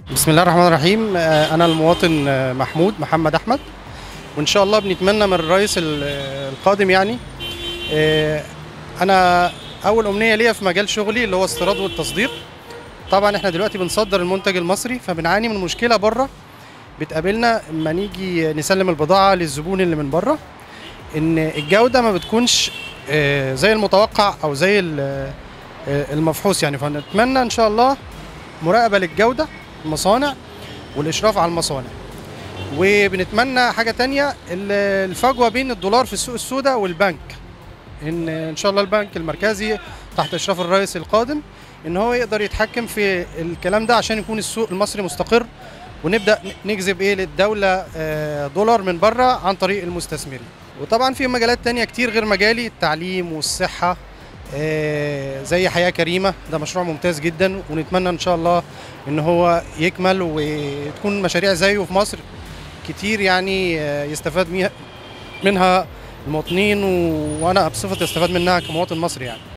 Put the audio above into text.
بسم الله الرحمن الرحيم آه، انا المواطن آه، محمود محمد احمد وان شاء الله بنتمنى من الرئيس ال- آه، القادم يعني آه، انا اول امنيه ليا في مجال شغلي اللي هو استيراد والتصدير طبعا احنا دلوقتي بنصدر المنتج المصري فبنعاني من مشكله بره بتقابلنا اما نيجي نسلم البضاعه للزبون اللي من بره ان الجوده ما بتكونش آه، زي المتوقع او زي ال- آه، المفحوص يعني فنتمنى ان شاء الله مراقبه للجوده المصانع والاشراف على المصانع وبنتمنى حاجه تانية ال- الفجوه بين الدولار في السوق السوداء والبنك ان ان شاء الله البنك المركزي تحت اشراف الرئيس القادم ان هو يقدر يتحكم في الكلام ده عشان يكون السوق المصري مستقر ونبدا نجذب ايه للدوله آه، دولار من بره عن طريق المستثمرين وطبعا في مجالات تانية كتير غير مجالي التعليم والصحه آه، زي حياه كريمه ده مشروع ممتاز جدا ونتمنى ان شاء الله ان هو يكمل وتكون مشاريع زيه في مصر كتير يعني آه، يستفاد ميها- منها المواطنين و- وانا بصفتي استفاد منها كمواطن مصري يعني